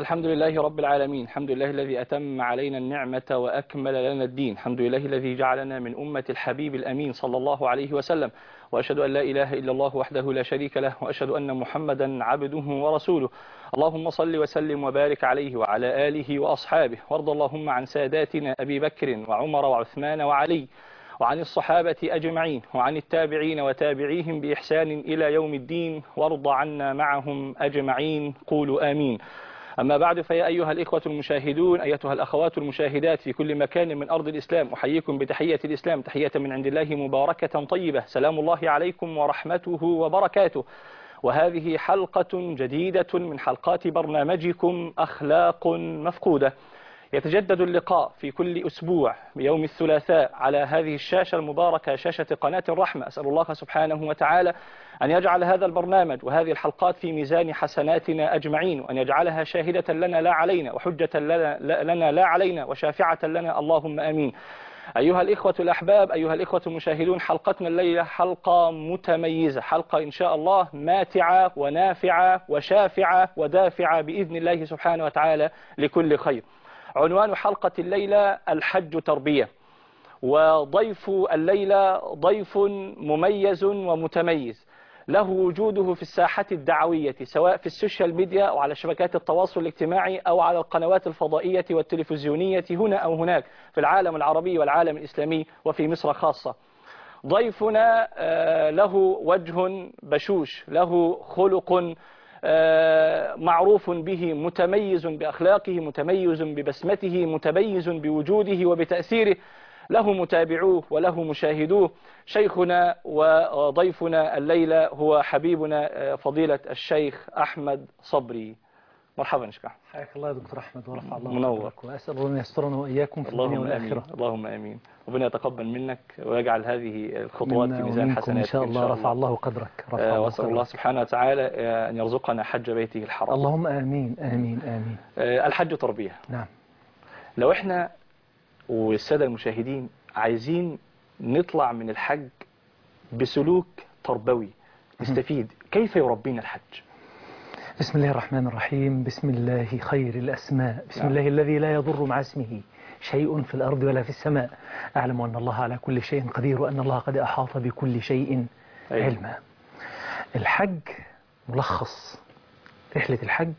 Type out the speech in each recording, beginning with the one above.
الحمد لله رب العالمين الحمد لله الذي أتم علينا النعمة وأكمل لنا الدين الحمد لله الذي جعلنا من أمة الحبيب الأمين صلى الله عليه وسلم وأشهد أن لا إله إلا الله وحده لا شريك له وأشهد أن محمدا عبده ورسوله اللهم صل وسلم وبارك عليه وعلى آله وأصحابه وارض اللهم عن ساداتنا أبي بكر وعمر وعثمان وعلي وعن الصحابة أجمعين وعن التابعين وتابعيهم بإحسان إلى يوم الدين وارض عنا معهم أجمعين قولوا آمين أما بعد فيا أيها الإخوة المشاهدون أيتها الأخوات المشاهدات في كل مكان من أرض الإسلام أحييكم بتحية الإسلام تحية من عند الله مباركة طيبة سلام الله عليكم ورحمته وبركاته وهذه حلقة جديدة من حلقات برنامجكم أخلاق مفقودة يتجدد اللقاء في كل أسبوع بيوم الثلاثاء على هذه الشاشة المباركة شاشة قناة الرحمة أسأل الله سبحانه وتعالى أن يجعل هذا البرنامج وهذه الحلقات في ميزان حسناتنا أجمعين وأن يجعلها شاهدة لنا لا علينا وحجة لنا, لنا لا علينا وشافعة لنا اللهم آمين أيها الإخوة الأحباب أيها الإخوة المشاهدون حلقتنا الليلة حلقة متميزة حلقة إن شاء الله ماتعة ونافعة وشافعة ودافعة بإذن الله سبحانه وتعالى لكل خير عنوان حلقة الليلة الحج تربية وضيف الليلة ضيف مميز ومتميز له وجوده في الساحة الدعوية سواء في السوشيال ميديا أو على شبكات التواصل الاجتماعي أو على القنوات الفضائية والتلفزيونية هنا أو هناك في العالم العربي والعالم الإسلامي وفي مصر خاصة ضيفنا له وجه بشوش له خلق معروف به متميز بأخلاقه متميز ببسمته متميز بوجوده وبتأثيره له متابعوه وله مشاهدوه شيخنا وضيفنا الليلة هو حبيبنا فضيلة الشيخ أحمد صبري مرحبا يا شيخ أحمد حياك الله يا دكتور أحمد ورفع الله منور. قدرك وأسأل الله أن يسترنا وإياكم في الدنيا اللهم آمين والآخرة اللهم آمين ربنا يتقبل منك ويجعل هذه الخطوات في منا ميزان ومنكم حسناتك إن شاء الله رفع الله قدرك رفع آه، الله وأسأل الله قدرك سبحانه وتعالى آه، أن يرزقنا حج بيته الحرام اللهم آمين آمين آمين آه، الحج تربية نعم لو احنا والسادة المشاهدين عايزين نطلع من الحج بسلوك تربوي نستفيد كيف يربينا الحج بسم الله الرحمن الرحيم بسم الله خير الأسماء بسم نعم. الله الذي لا يضر مع اسمه شيء في الأرض ولا في السماء أعلم أن الله على كل شيء قدير وأن الله قد أحاط بكل شيء أيوة. علما الحج ملخص رحلة الحج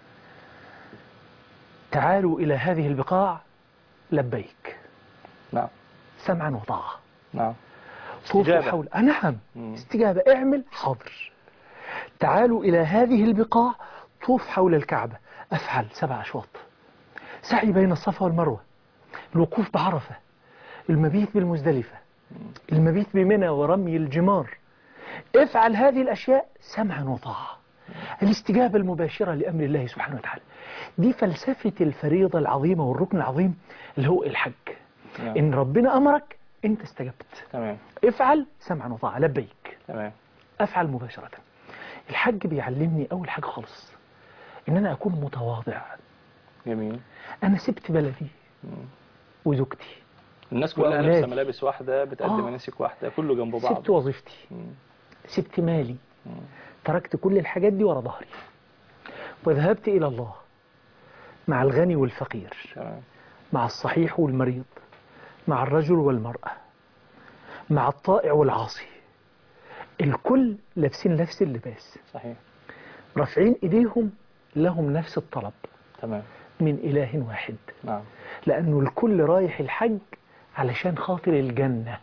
تعالوا إلى هذه البقاع لبيك نعم سمعا وطاعة نعم طوفوا استجابة. حول آه نعم مم. استجابة اعمل حاضر تعالوا إلى هذه البقاع طوف حول الكعبة أفعل سبع أشواط سعي بين الصفا والمروة الوقوف بعرفة المبيت بالمزدلفة المبيت بمنى ورمي الجمار افعل هذه الأشياء سمعا وطاعة الاستجابة المباشرة لأمر الله سبحانه وتعالى دي فلسفة الفريضة العظيمة والركن العظيم اللي هو الحج نعم. إن ربنا أمرك أنت استجبت تمام افعل سمعا وطاعة لبيك تمام أفعل مباشرة الحج بيعلمني أول حاجة خالص إن أنا أكون متواضع جميل أنا سبت بلدي مم. وزوجتي الناس كلها وأولادي. لابسه ملابس واحدة بتقدم آه. مناسك واحدة كله جنب بعض سبت وظيفتي مم. سبت مالي مم. تركت كل الحاجات دي ورا ظهري وذهبت إلى الله مع الغني والفقير تمام مع الصحيح والمريض مع الرجل والمرأة مع الطائع والعاصي الكل لابسين نفس اللباس صحيح رافعين ايديهم لهم نفس الطلب تمام من إله واحد نعم لأنه الكل رايح الحج علشان خاطر الجنة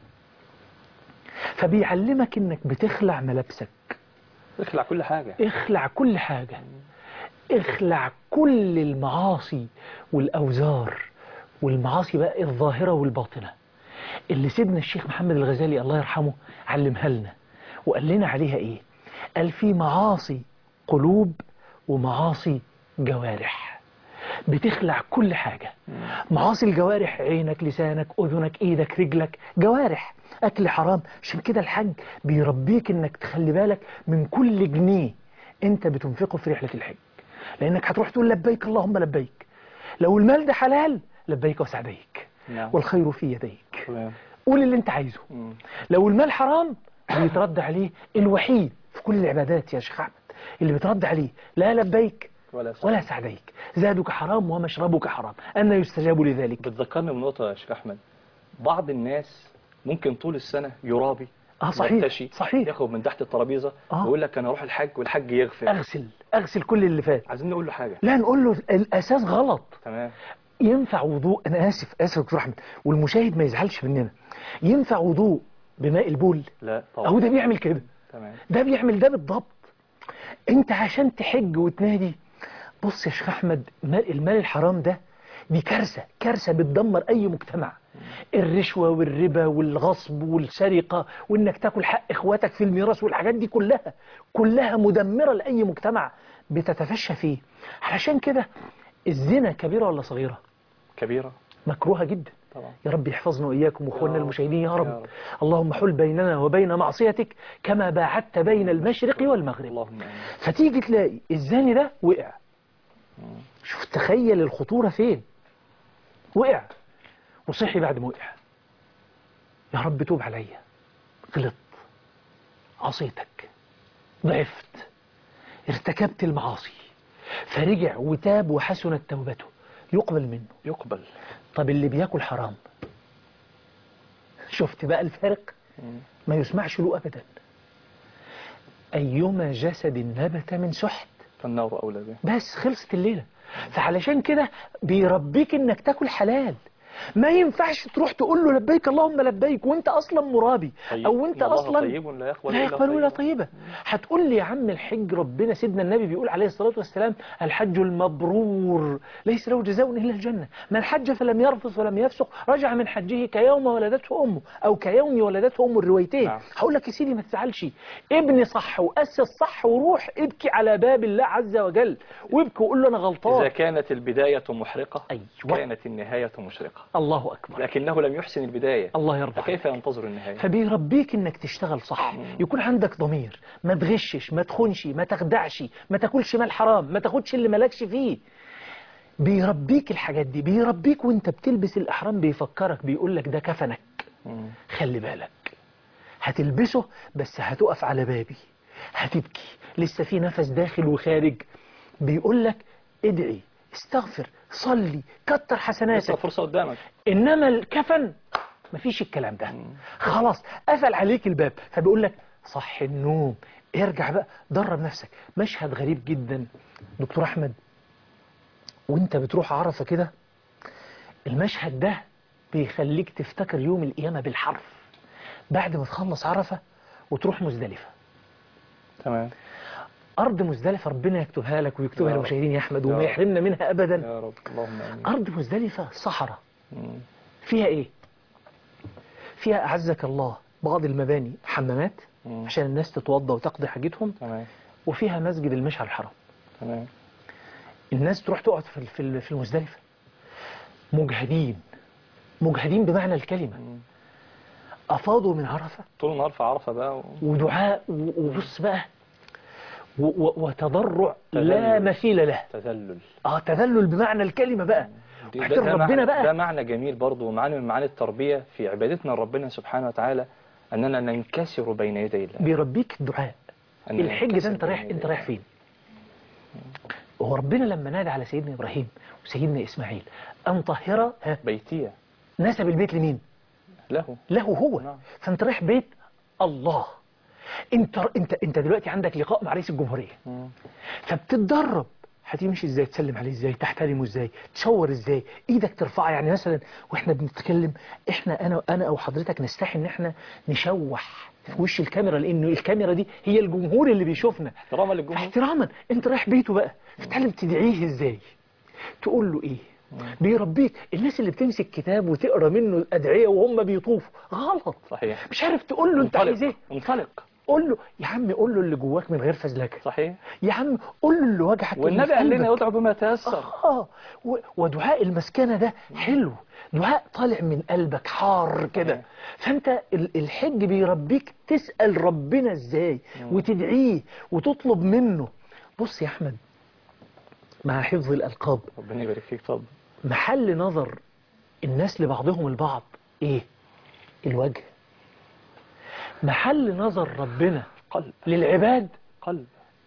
فبيعلمك انك بتخلع ملابسك اخلع كل حاجة اخلع كل حاجة اخلع كل المعاصي والأوزار والمعاصي بقى الظاهرة والباطنة اللي سيدنا الشيخ محمد الغزالي الله يرحمه علمها لنا وقال لنا عليها ايه قال في معاصي قلوب ومعاصي جوارح بتخلع كل حاجة معاصي الجوارح عينك لسانك أذنك إيدك رجلك جوارح أكل حرام عشان كده الحج بيربيك إنك تخلي بالك من كل جنيه أنت بتنفقه في رحلة الحج لأنك هتروح تقول لبيك اللهم لبيك لو المال ده حلال لبيك وسعديك نعم والخير في يديك تمام قول اللي أنت عايزه مم. لو المال حرام بيترد عليه الوحيد في كل العبادات يا شيخ أحمد اللي بيترد عليه لا لبيك ولا سعد. ولا سعديك زادك حرام ومشربك حرام أن يستجاب لذلك بتذكرني بنقطة يا شيخ أحمد بعض الناس ممكن طول السنة يرابي اه صحيح يرتشي صحيح ياخد من تحت الترابيزة آه. ويقول لك أنا أروح الحج والحج يغفر أغسل أغسل كل اللي فات عايزين نقول له حاجة لا نقول له الأساس غلط تمام ينفع وضوء أنا آسف آسف يا دكتور أحمد والمشاهد ما يزعلش مننا ينفع وضوء بماء البول لا طبعا أهو ده بيعمل كده تمام ده بيعمل ده بالضبط انت عشان تحج وتنادي بص يا شيخ احمد مال المال الحرام ده دي كارثه كارثه بتدمر اي مجتمع الرشوه والربا والغصب والسرقه وانك تاكل حق اخواتك في الميراث والحاجات دي كلها كلها مدمره لاي مجتمع بتتفشى فيه علشان كده الزنا كبيره ولا صغيره كبيرة مكروهه جدا طبعا يا رب يحفظنا وإياكم وإخواننا يا رب. المشاهدين يا يا رب رب. اللهم حل بيننا وبين معصيتك كما باعدت بين المشرق والمغرب اللهم آمين فتيجي تلاقي الزاني ده وقع شوف تخيل الخطورة فين وقع وصحي بعد ما وقع يا رب توب عليا غلط عصيتك ضعفت ارتكبت المعاصي فرجع وتاب وحسنت توبته يقبل منه يقبل طب اللي بياكل حرام شفت بقى الفرق مم. ما يسمعش له أبدا أيما جسد نبت من سحت فالنار أولى به بس خلصت الليلة فعلشان كده بيربيك انك تاكل حلال ما ينفعش تروح تقول له لبيك اللهم لبيك وانت اصلا مرابي طيب. او انت إن الله اصلا طيب لا يقبل لا إلا يقبل الا طيبا. طيبه هتقول لي يا عم الحج ربنا سيدنا النبي بيقول عليه الصلاه والسلام الحج المبرور ليس له جزاء الا الجنه من حج فلم يرفث ولم يفسق رجع من حجه كيوم ولدته امه او كيوم ولدته امه الروايتين نعم. هقول لك يا سيدي ما تزعلش ابني صح واسس صح وروح ابكي على باب الله عز وجل وابكي وقول له انا غلطان إذا كانت البداية محرقة أيوة. كانت النهاية مشرقة الله اكبر لكنه لم يحسن البداية الله يرضى عليك. فكيف ينتظر النهاية فبيربيك انك تشتغل صح يكون عندك ضمير ما تغشش ما تخونش ما تخدعش ما تاكلش مال حرام ما تاخدش اللي مالكش فيه بيربيك الحاجات دي بيربيك وانت بتلبس الاحرام بيفكرك بيقول لك ده كفنك مم. خلي بالك هتلبسه بس هتقف على بابي هتبكي لسه في نفس داخل وخارج بيقول لك ادعي استغفر صلي كتر لسه حسناتك فرصة قدامك انما الكفن مفيش الكلام ده خلاص قفل عليك الباب فبيقول لك صح النوم ارجع بقى درب نفسك مشهد غريب جدا دكتور احمد وانت بتروح عرفه كده المشهد ده بيخليك تفتكر يوم القيامه بالحرف بعد ما تخلص عرفه وتروح مزدلفه تمام ارض مزدلفه ربنا يكتبها لك ويكتبها يا رب. للمشاهدين يا احمد يا وما رب. يحرمنا منها ابدا يا رب اللهم آمين ارض مزدلفه صحراء مم. فيها ايه فيها اعزك الله بعض المباني حمامات مم. عشان الناس تتوضى وتقضي حاجتهم تمام وفيها مسجد المشعر الحرام تمام الناس تروح تقعد في في في المزدلفه مجهدين مجهدين بمعنى الكلمه مم. افاضوا من عرفه طول النهار في عرفة بقى و... ودعاء و- وبص بقى و- و- وتضرع لا تذلل. مثيل له تذلل اه تذلل بمعنى الكلمه بقى دي- وحكي ربنا معنى بقى ده معنى جميل برضه ومعنى من معاني التربية في عبادتنا لربنا سبحانه وتعالى أننا ننكسر بين يدي الله بيربيك الدعاء أن الحج ننكسر ده انت بين رايح يدي انت رايح فين هو ربنا لما نادى على سيدنا ابراهيم وسيدنا اسماعيل ان طهر ها بيتية نسب البيت لمين له له هو نعم. فانت رايح بيت الله انت انت انت دلوقتي عندك لقاء مع رئيس الجمهوريه مم. فبتتدرب هتمشي ازاي تسلم عليه ازاي تحترمه ازاي تشاور ازاي ايدك ترفعها يعني مثلا واحنا بنتكلم احنا انا انا او حضرتك نستحي ان احنا نشوح في وش الكاميرا لانه الكاميرا دي هي الجمهور اللي بيشوفنا احتراما للجمهور احتراما انت رايح بيته بقى فتعلم تدعيه ازاي تقول له ايه بيربيك الناس اللي بتمسك كتاب وتقرا منه الادعيه وهم بيطوفوا غلط صحيح مش عارف تقول له انت عايز ايه انطلق انطلق قول له يا عم قول له اللي جواك من غير فزلكه صحيح يا عم قول له اللي وجعك اللي والنبي في قال لنا قلبك. يدعو بما تيسر اه و- ودعاء المسكنه ده حلو دعاء طالع من قلبك حار كده فانت ال- الحج بيربيك تسال ربنا ازاي وتدعيه وتطلب منه بص يا احمد مع حفظ الالقاب ربنا يبارك فيك طب محل نظر الناس لبعضهم البعض ايه الوجه محل نظر ربنا قلب للعباد قلب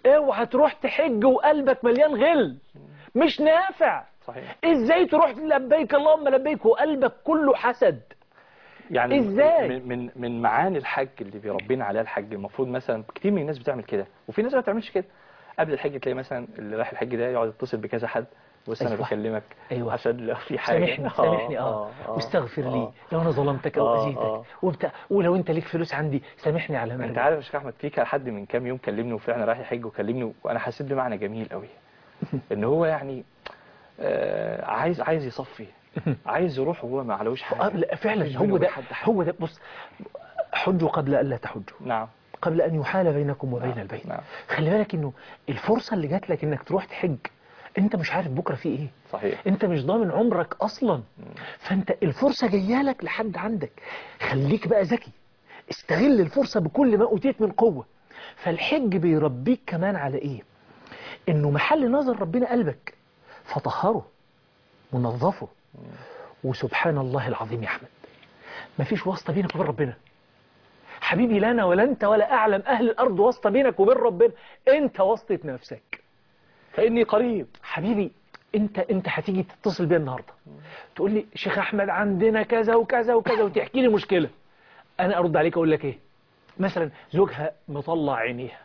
اوعى تروح تحج وقلبك مليان غل مش نافع صحيح ازاي تروح لبيك اللهم لبيك وقلبك كله حسد يعني إزاي؟ من من من معاني الحج اللي بيربينا عليها الحج المفروض مثلا كتير من الناس بتعمل كده وفي ناس ما بتعملش كده قبل الحج تلاقي مثلا اللي رايح الحج ده يقعد يتصل بكذا حد بص انا أيوة. بكلمك أيوة. عشان لو في حاجه سامحني سامحني اه واستغفر لي آه. لو انا ظلمتك او آه، اذيتك آه. وبتاع ولو انت ليك فلوس عندي سامحني على ما انت عارف يا شيخ احمد في كان حد من كام يوم كلمني وفعلا رايح يحج وكلمني وانا حسيت بمعنى جميل قوي ان هو يعني آه عايز عايز يصفي عايز يروح وهو ما علوش آه، حاجه لا فعلا مفيش هو بينه ده وبين حد حاجة. هو ده بص حجوا قبل الا تحجوا نعم قبل ان يحال بينكم وبين نعم، البيت نعم. خلي بالك انه الفرصه اللي جات لك انك تروح تحج انت مش عارف بكره في ايه صحيح انت مش ضامن عمرك اصلا فانت الفرصه جايه لك لحد عندك خليك بقى ذكي استغل الفرصه بكل ما اوتيت من قوه فالحج بيربيك كمان على ايه انه محل نظر ربنا قلبك فطهره ونظفه وسبحان الله العظيم يا احمد مفيش واسطه بينك وبين ربنا حبيبي لا انا ولا انت ولا اعلم اهل الارض واسطه بينك وبين ربنا انت واسطه نفسك فاني قريب حبيبي انت انت هتيجي تتصل بيا النهارده تقول لي شيخ احمد عندنا كذا وكذا وكذا وتحكي لي مشكله انا ارد عليك اقول لك ايه مثلا زوجها مطلع عينيها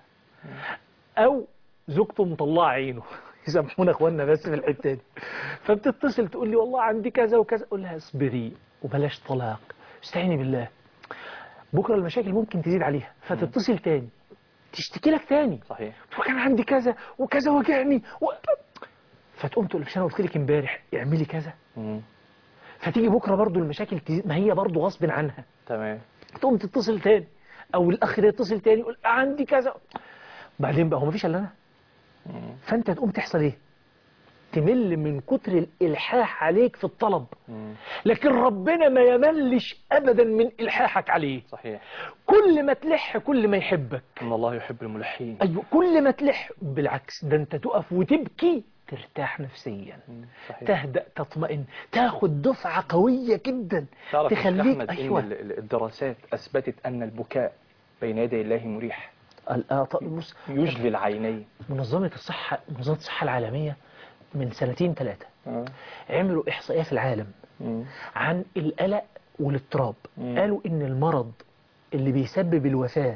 او زوجته مطلعه عينه يسامحونا اخواننا بس في الحته دي فبتتصل تقول لي والله عندي كذا وكذا اقول لها اصبري وبلاش طلاق استعيني بالله بكره المشاكل ممكن تزيد عليها فتتصل تاني تشتكي لك تاني صحيح وكان عندي كذا وكذا وجعني و... فتقوم تقول مش انا قلت لك امبارح اعملي كذا مم. فتيجي بكره برضو المشاكل تزيد ما هي برضو غصب عنها تمام تقوم تتصل تاني او الاخ ده يتصل تاني يقول عندي كذا بعدين بقى هو مفيش الا انا مم. فانت تقوم تحصل ايه تمل من كتر الالحاح عليك في الطلب مم. لكن ربنا ما يملش ابدا من الحاحك عليه صحيح كل ما تلح كل ما يحبك ان الله يحب الملحين ايوه كل ما تلح بالعكس ده انت تقف وتبكي ترتاح نفسيا مم. صحيح تهدأ تطمئن تاخد دفعة قوية جدا تعرف يا شيخ تخليك احمد ان ايوه ال- ال- الدراسات اثبتت ان البكاء بين يدي الله مريح ال- آه، طب بص يجلي العينين منظمة الصحة منظمة الصحة العالمية من سنتين ثلاثة آه. عملوا إحصائية في العالم مم. عن القلق والاضطراب مم. قالوا إن المرض اللي بيسبب الوفاة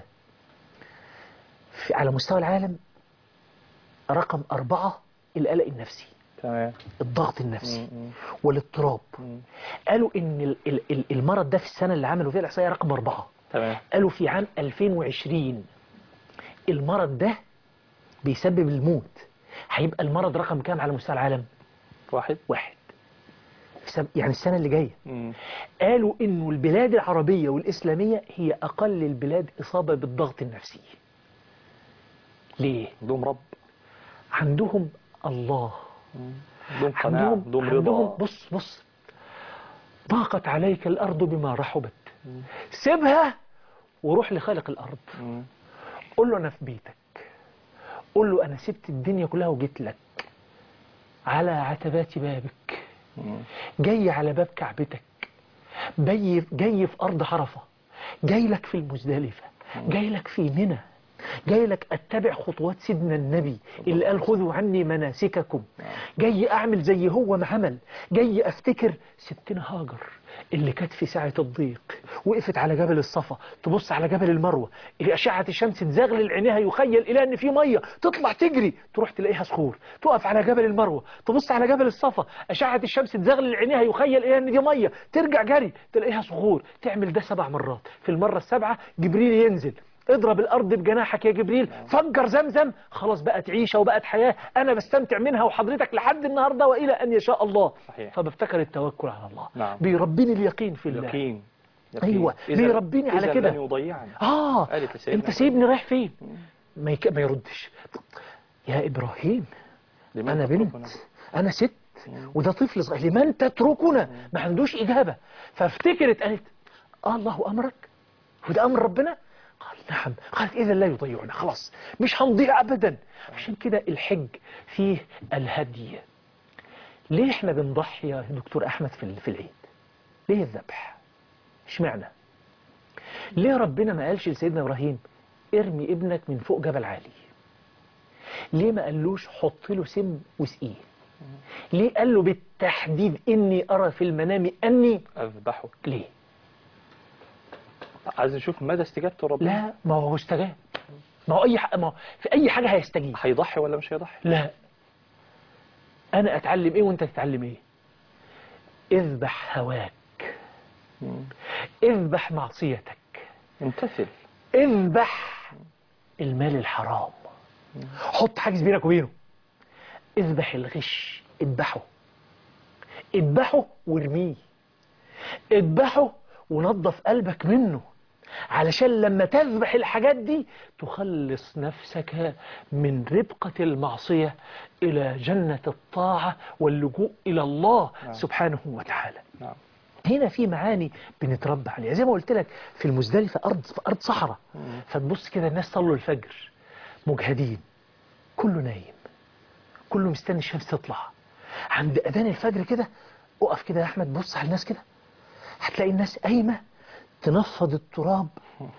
في على مستوى العالم رقم أربعة القلق النفسي تمام الضغط النفسي مم. مم. والاضطراب مم. قالوا إن ال- ال- ال- المرض ده في السنة اللي عملوا فيها الإحصائية رقم أربعة تمام قالوا في عام 2020 المرض ده بيسبب الموت هيبقى المرض رقم كام على مستوى العالم واحد واحد في سب- يعني السنة اللي جاية مم. قالوا انه البلاد العربية والإسلامية هي أقل البلاد إصابة بالضغط النفسي ليه؟ عندهم رب عندهم الله عندهم قناعة عندهم, عندهم عندهم رضا بص بص ضاقت عليك الأرض بما رحبت سيبها وروح لخالق الأرض مم. قول له أنا في بيتك قول له أنا سبت الدنيا كلها وجيت لك على عتبات بابك مم. جاي على باب كعبتك جاي جاي في أرض عرفة جاي لك في المزدلفة جاي لك في منى جاي لك اتبع خطوات سيدنا النبي اللي قال خذوا عني مناسككم جاي اعمل زي هو ما عمل جاي افتكر ستنا هاجر اللي كانت في ساعة الضيق وقفت على جبل الصفا تبص على جبل المروة أشعة الشمس تزغلل عينيها يخيل إلى أن في مية تطلع تجري تروح تلاقيها صخور تقف على جبل المروة تبص على جبل الصفا أشعة الشمس تزغلل عينيها يخيل إلى أن دي مية ترجع جري تلاقيها صخور تعمل ده سبع مرات في المرة السابعة جبريل ينزل اضرب الارض بجناحك يا جبريل فجر زمزم خلاص بقت عيشه وبقت حياه انا بستمتع منها وحضرتك لحد النهارده والى ان يشاء الله صحيح. فبفتكر التوكل على الله نعم. بيربيني اليقين في الله يقين أيوة، إذا- بيربيني على إذا كده. لن يضيعني اه قالت لسيدنا انت سيبني رايح فين ما, يك... ما يردش يا ابراهيم لمن انا تتركنا؟ بنت انا ست وده طفل صغير لمن تتركنا ما عندوش اجابه فافتكرت قالت آه الله امرك وده امر ربنا قال نعم قالت اذا لا يضيعنا خلاص مش هنضيع ابدا عشان كده الحج فيه الهدي ليه احنا بنضحي يا دكتور احمد في في العيد ليه الذبح اشمعنى ليه ربنا ما قالش لسيدنا ابراهيم ارمي ابنك من فوق جبل عالي ليه ما قالوش حط له سم وسقيه ليه قال له بالتحديد إني أرى في المنام أني أذبحه ليه عايز نشوف مدى استجابته ربنا لا ما هو استجاب ما هو أي حق ما هو في أي حاجة هيستجيب هيضحي ولا مش هيضحي لا أنا أتعلم إيه وأنت تتعلم إيه اذبح هواك مم. اذبح معصيتك امتثل اذبح المال الحرام حط حاجز بينك وبينه اذبح الغش اذبحه اذبحه وارميه اذبحه ونظف قلبك منه علشان لما تذبح الحاجات دي تخلص نفسك من ربقة المعصية إلى جنة الطاعة واللجوء إلى الله نعم. سبحانه وتعالى نعم هنا في معاني بنتربى عليها زي ما قلت لك في المزدلفة أرض أرض صحراء مم. فتبص كده الناس صلوا الفجر مجهدين كله نايم كله مستني الشمس تطلع عند أذان الفجر كده اقف كده يا أحمد بص على الناس كده هتلاقي الناس قايمة تنفض التراب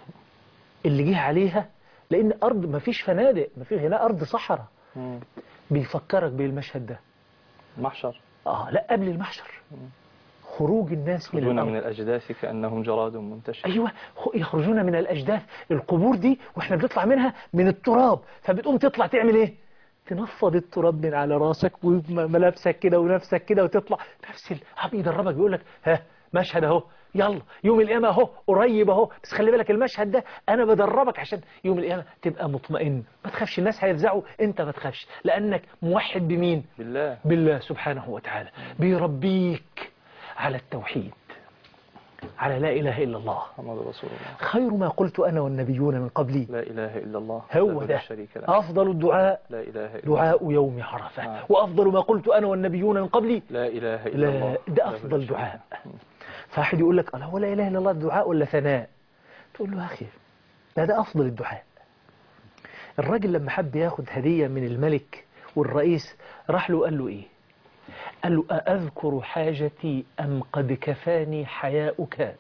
اللي جه عليها لأن أرض ما فيش فنادق ما فيش هنا أرض صحراء مم. بيفكرك بالمشهد ده محشر آه لا قبل المحشر خروج الناس من يخرجون الأرض من الأجداث كأنهم جراد منتشر ايوه خ- يخرجون من الاجداث القبور دي واحنا بنطلع منها من التراب فبتقوم تطلع تعمل ايه تنفض التراب من على راسك وملابسك كده ونفسك كده وتطلع نفس العم يدربك بيقول لك ها مشهد اهو يلا يوم القيامه اهو قريب اهو بس خلي بالك المشهد ده انا بدربك عشان يوم القيامه تبقى مطمئن ما تخافش الناس هيفزعوا انت ما تخافش لانك موحد بمين بالله بالله سبحانه وتعالى بيربيك على التوحيد على لا إله إلا الله محمد رسول الله خير ما قلت أنا والنبيون من قبلي لا إله إلا الله هو وحده ده لا شريك له أفضل الدعاء لا إله إلا الله دعاء يوم عرفة آه. وأفضل ما قلت أنا والنبيون من قبلي لا إله إلا لا الله ده وحده أفضل لا شريك دعاء له. فأحد يقول لك ألا هو لا إله إلا الله دعاء ولا ثناء تقول له يا أخي لا ده أفضل الدعاء الراجل لما حب ياخد هدية من الملك والرئيس راح له قال له إيه قال له أأذكر حاجتي أم قد كفاني حياؤك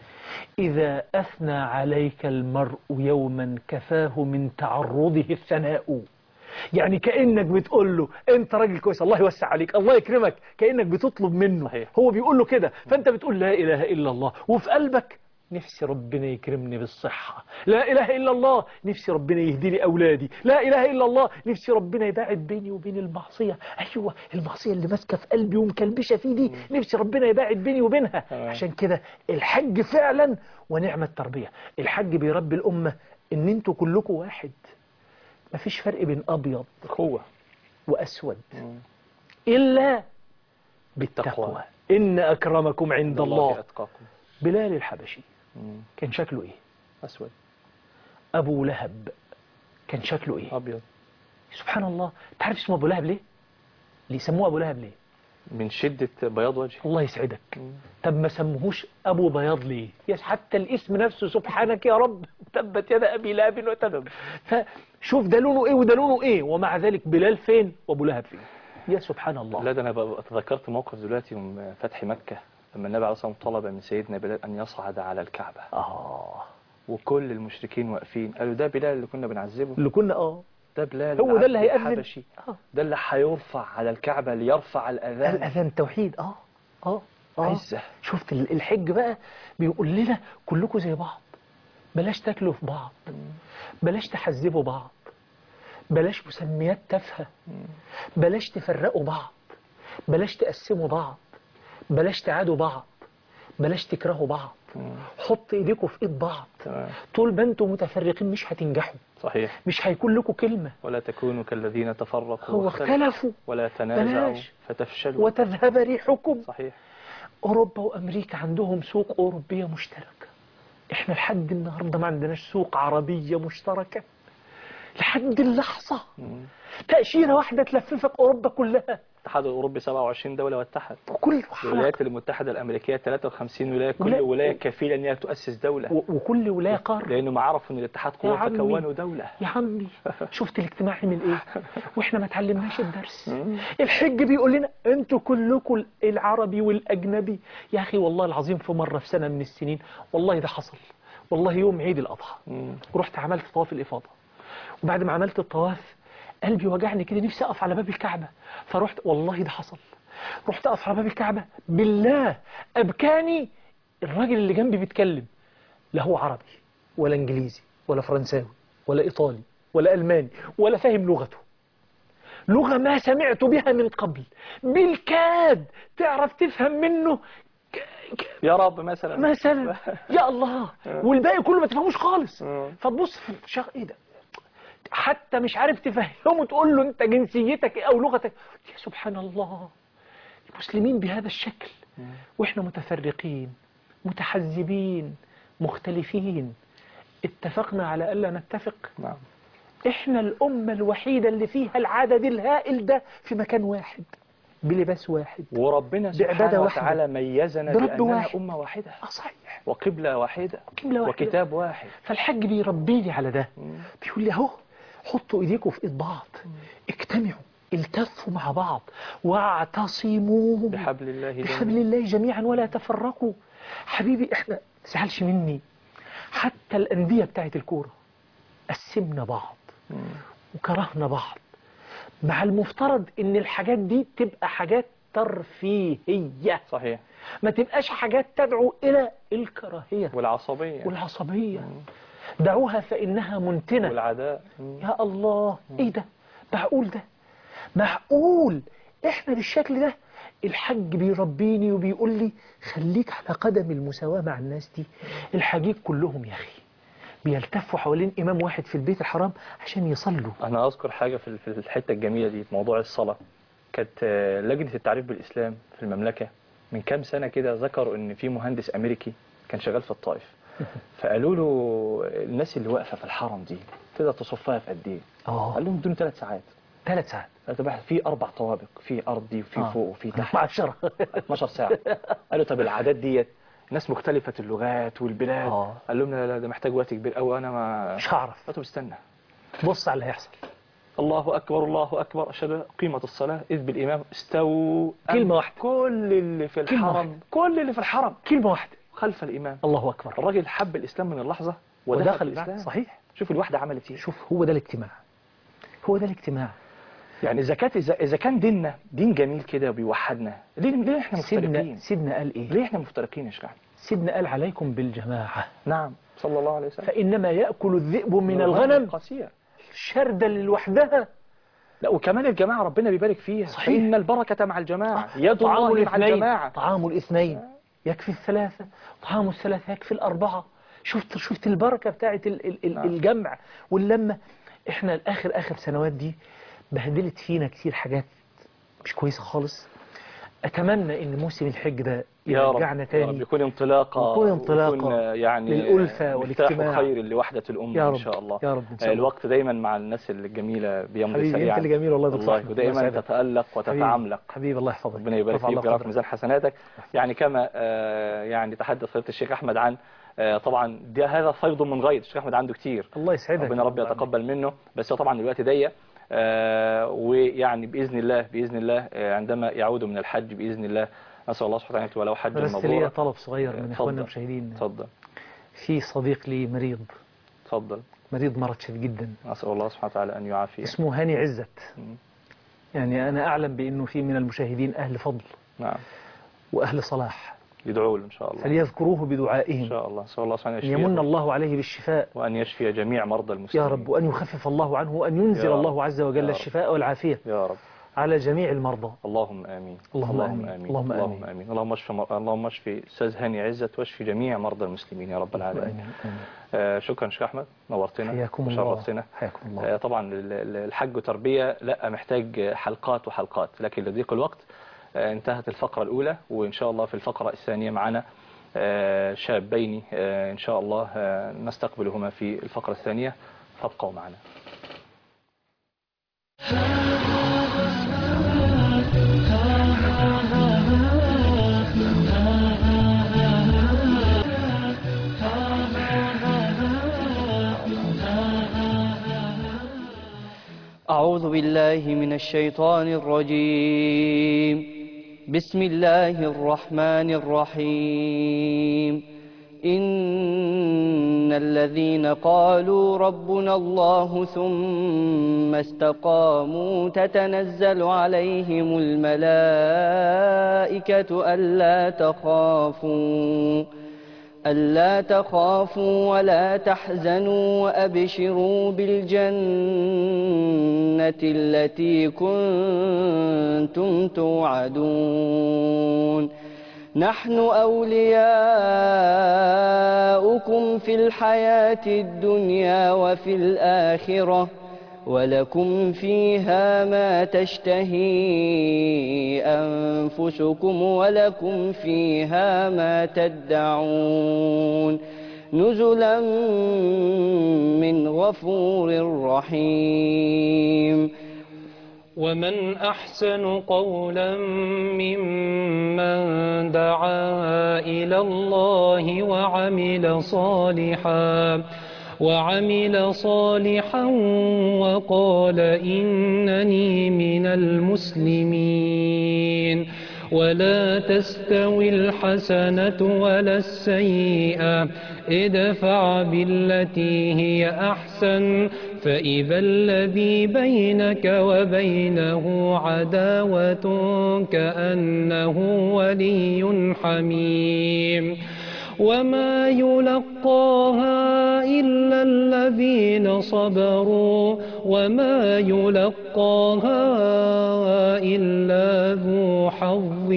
إذا أثنى عليك المرء يوما كفاه من تعرضه الثناء يعني كأنك بتقول له أنت راجل كويس الله يوسع عليك الله يكرمك كأنك بتطلب منه صحيح. هو بيقول له كده فأنت بتقول لا إله إلا الله وفي قلبك نفسي ربنا يكرمني بالصحة لا إله إلا الله نفسي ربنا يهدي لي أولادي لا إله إلا الله نفسي ربنا يباعد بيني وبين المعصية أيوة المعصية اللي ماسكة في قلبي ومكلبشة في دي نفسي ربنا يباعد بيني وبينها تمام. عشان كده الحج فعلا ونعمة التربية الحج بيربي الأمة إن أنتوا كلكم واحد مفيش فرق بين أبيض أخوة وأسود مم. إلا بالتقوى التقوى. إن أكرمكم عند الله أتقاكم بلال الحبشي مم. كان شكله إيه أسود أبو لهب كان شكله إيه أبيض سبحان الله تعرف اسمه أبو لهب ليه ليه سموه أبو لهب ليه من شدة بياض وجهه الله يسعدك مم. طب ما سموهوش أبو بياض ليه يا حتى الاسم نفسه سبحانك يا رب تبت يد أبي لهب وتب فشوف ده لونه إيه وده لونه إيه ومع ذلك بلال فين وأبو لهب فين يا سبحان الله لا ده أنا بقى تذكرت موقف دلوقتي من فتح مكة لما النبي عليه الصلاة والسلام طلب من سيدنا بلال أن يصعد على الكعبة آه وكل المشركين واقفين قالوا ده بلال اللي كنا بنعذبه اللي كنا آه ده بلال هو ده اللي العبد هيأذن الحبشي آه ده اللي هيرفع على الكعبة ليرفع الأذان الأذان توحيد آه آه آه عزة شفت ال- الحج بقى بيقول لنا كلكم زي بعض بلاش تاكلوا في بعض بلاش تحذبوا بعض بلاش مسميات تافهة بلاش تفرقوا بعض بلاش تقسموا بعض بلاش تعادوا بعض بلاش تكرهوا بعض مم. حط ايديكم في ايد بعض تمام طول ما انتم متفرقين مش هتنجحوا صحيح مش هيكون لكم كلمة ولا تكونوا كالذين تفرقوا هو واختلفوا اختلفوا ولا تنازعوا بلاش. فتفشلوا وتذهب ريحكم صحيح أوروبا وأمريكا عندهم سوق أوروبية مشتركة إحنا لحد النهاردة ما عندناش سوق عربية مشتركة لحد اللحظة مم. تأشيرة واحدة تلففك أوروبا كلها الاتحاد الأوروبي 27 دولة واتحد وكل حلقة الولايات المتحدة الأمريكية 53 ولاية كل ولا- ولاية كفيلة أن هي تؤسس دولة و- وكل ولاية قارة لأنهم عرفوا أن الاتحاد يا قوة عمي. فكونوا دولة يا عمي شفت الاجتماع عمل ايه واحنا ما اتعلمناش الدرس مم. الحج بيقول لنا انتوا كلكم العربي والاجنبي يا اخي والله العظيم في مره في سنه من السنين والله ده حصل والله يوم عيد الاضحى مم. رحت عملت طواف الافاضه وبعد ما عملت الطواف قلبي وجعني كده نفسي اقف على باب الكعبة فرحت والله ده حصل رحت اقف على باب الكعبة بالله ابكاني الراجل اللي جنبي بيتكلم لا هو عربي ولا انجليزي ولا فرنساوي ولا ايطالي ولا الماني ولا فاهم لغته لغة ما سمعت بها من قبل بالكاد تعرف تفهم منه ك- ك- يا رب مثلا مثلا يا الله والباقي كله ما تفهموش خالص مم. فتبص في شغ... ايه ده حتى مش عارف تفهمه تقول له انت جنسيتك ايه او لغتك يا سبحان الله المسلمين بهذا الشكل واحنا متفرقين متحزبين مختلفين اتفقنا على الا نتفق نعم احنا الامه الوحيده اللي فيها العدد الهائل ده في مكان واحد بلباس واحد وربنا بعبادة سبحانه واحدة. وتعالى ميزنا برب بأننا واحد. أمة واحدة اه صحيح وقبلة واحدة قبلة واحدة. وكتاب واحد فالحاج بيربيني على ده بيقول لي اهو حطوا ايديكم في ايد بعض اجتمعوا التفوا مع بعض واعتصموا بحبل الله جميعا. بحبل الله جميعا ولا تفرقوا حبيبي احنا ما تزعلش مني حتى الأندية بتاعت الكورة قسمنا بعض مم. وكرهنا بعض مع المفترض ان الحاجات دي تبقى حاجات ترفيهية صحيح ما تبقاش حاجات تدعو إلى الكراهية والعصبية والعصبية دعوها فإنها منتنة والعداء مم. يا الله ايه ده معقول ده معقول احنا بالشكل ده الحج بيربيني وبيقول لي خليك على قدم المساواة مع الناس دي الحجيج كلهم يا أخي بيلتفوا حوالين إمام واحد في البيت الحرام عشان يصلوا أنا أذكر حاجة في في الحتة الجميلة دي في موضوع الصلاة كانت آه، لجنة التعريف بالإسلام في المملكة من كام سنة كده ذكروا إن في مهندس أمريكي كان شغال في الطائف فقالوا له الناس اللي واقفة في الحرم دي تقدر تصفها في قد إيه؟ اه قال لهم بدون ثلاث ساعات ثلاث ساعات قال طب في أربع طوابق في أرضي وفي آه. فوق وفي تحت مع عشرة 12 ساعة قالوا طب العادات ديت ناس مختلفة اللغات والبلاد آه. قال لهم لا لا ده محتاج وقت كبير قوي أنا ما مش هعرف قلت طب استنى بص على اللي هيحصل الله أكبر الله أكبر أشهد قيمة الصلاة إذ بالإمام استووا كلمة واحدة. كل اللي في كلمة الحرم واحدة. كل اللي في الحرم كلمة واحدة خلف الإمام الله أكبر الراجل حب الإسلام من اللحظة ودخل, ودخل الإسلام بعد صحيح شوف الواحدة عملت إيه شوف هو ده الاجتماع هو ده الاجتماع يعني إذا كانت إذا, إذا كان ديننا دين جميل كده وبيوحدنا ليه ليه إحنا سيدنا مفترقين سيدنا قال إيه ليه إحنا مفترقين يا شيخ سيدنا قال عليكم بالجماعة نعم صلى الله عليه وسلم فإنما يأكل الذئب من الغنم قاسية شردا لوحدها لا وكمان الجماعة ربنا بيبارك فيها صحيح. فإن البركة مع الجماعة يد طعام الله مع الاثنين الجماعة طعام الاثنين يكفي الثلاثة طعام الثلاثة يكفي الأربعة شفت شفت البركة بتاعت ال- ال- ال- نعم. الجمع واللمة احنا الآخر آخر سنوات دي بهدلت فينا كتير حاجات مش كويسة خالص أتمنى إن موسم الحج ده يا رب يرجعنا يا رب تاني يكون انطلاقة يكون انطلاقة ويكون يعني للألفة مفتاح والاجتماع. خير لوحدة الأمة يا إن رب شاء الله يا رب إن شاء آه، الله. الوقت دايما مع الناس الجميلة بيمضي حبيبي سريعا أنت اللي جميل والله يا دكتور والله أحمد. ودائما الله يسعدك. تتألق حبيبي. وتتعملق حبيبي الله يحفظك ربنا يبارك رفع فيك الله ويجعلك قدرك. ميزان حسناتك يعني كما آه، يعني تحدث فضيلة الشيخ أحمد عن آه، طبعا ده هذا فيض من غير الشيخ أحمد عنده كتير الله يسعدك ربنا رب يتقبل منه بس هو طبعا الوقت ضيق آه، ويعني باذن الله باذن الله آه، عندما يعود من الحج باذن الله نسال الله سبحانه وتعالى ولو حج بس ليا مبرورا طلب صغير من اتفضل. إخواننا المشاهدين اتفضل في صديق لي مريض اتفضل مريض مرض شديد جدا نسال الله سبحانه وتعالى ان يعافيه اسمه هاني عزت مم. يعني أنا أعلم بأنه في من المشاهدين أهل فضل نعم وأهل صلاح يدعوا له ان شاء الله فليذكروه ان بدعائهم شاء الله نسال الله سبحانه أن يمن يشفيه الله عليه بالشفاء وان يشفي جميع مرضى المسلمين يا رب وأن يخفف الله عنه وأن ينزل يا رب. الله عز يا وجل رب. الشفاء والعافية يا رب على جميع المرضى اللهم امين اللهم آمين. امين اللهم اللهم آمين. امين اللهم اشف مر- اللهم اشفي استاذ هاني عزت واشفي جميع مرضى المسلمين يا رب العالمين آمين. آمين. آه، شكرا شيخ احمد نورتنا حياكم الله وشرفتنا حياكم الله آه، طبعا ال- ال- الحج تربية لا محتاج حلقات وحلقات لكن لضيق الوقت آه، انتهت الفقرة الأولى وإن شاء الله في الفقرة الثانية معنا آه، شابين آه، إن شاء الله آه، نستقبلهما في الفقرة الثانية فابقوا معنا أعوذ بالله من الشيطان الرجيم بسم الله الرحمن الرحيم إن إن الذين قالوا ربنا الله ثم استقاموا تتنزل عليهم الملائكة ألا تخافوا ألا تخافوا ولا تحزنوا وأبشروا بالجنة التي كنتم توعدون نحن أولياؤكم في الحياة الدنيا وفي الآخرة ولكم فيها ما تشتهي أنفسكم ولكم فيها ما تدعون نزلا من غفور رحيم ومن أحسن قولا ممن دعا إلى الله وعمل صالحا وعمل صالحا وقال إنني من المسلمين ولا تستوي الحسنة ولا السيئة ادفع بالتي هي أحسن فإذا الذي بينك وبينه عداوة كأنه ولي حميم وما يلقاها إلا الذين صبروا وما يلقاها إلا ذو حظ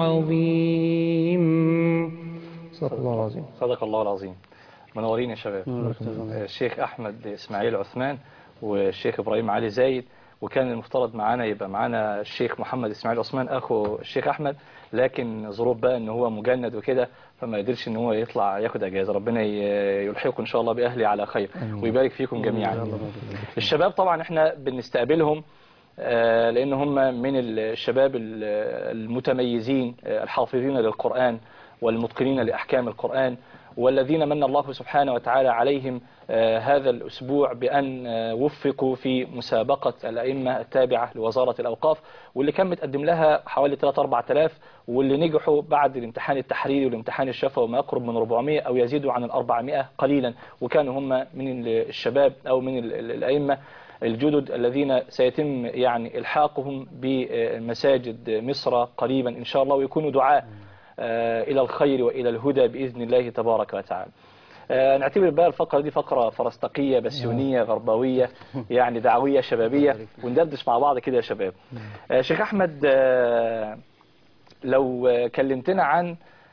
عظيم صدق الله العظيم صدق الله العظيم منورين يا شباب الشيخ أحمد إسماعيل عثمان والشيخ إبراهيم علي زايد وكان المفترض معانا يبقى معانا الشيخ محمد إسماعيل عثمان أخو الشيخ أحمد لكن ظروف بقى ان هو مجند وكده فما قدرش ان هو يطلع ياخد اجازه ربنا ي- يلحقه ان شاء الله باهله على خير ويبارك فيكم جميعا الشباب طبعا احنا بنستقبلهم آه، لان هم من الشباب ال- المتميزين آه، الحافظين للقرآن والمتقنين لأحكام القرآن والذين من الله سبحانه وتعالى عليهم آه، هذا الأسبوع بأن آه، وفقوا في مسابقة الأئمة التابعة لوزارة الأوقاف واللي كان متقدم لها حوالي 3-4 آلاف واللي نجحوا بعد الامتحان التحريري والامتحان الشفوي ما يقرب من 400 أو يزيدوا عن ال 400 قليلا وكانوا هم من الشباب أو من ال- ال- الأئمة الجدد الذين سيتم يعني إلحاقهم بمساجد مصر قريبا إن شاء الله ويكونوا دعاء آه، إلى الخير وإلى الهدى بإذن الله تبارك وتعالى آه، نعتبر بقى الفقرة دي فقرة فرستقية بسيونية غربوية يعني دعوية شبابية وندردش مع بعض كده يا شباب آه، شيخ أحمد آه، لو آه، كلمتنا عن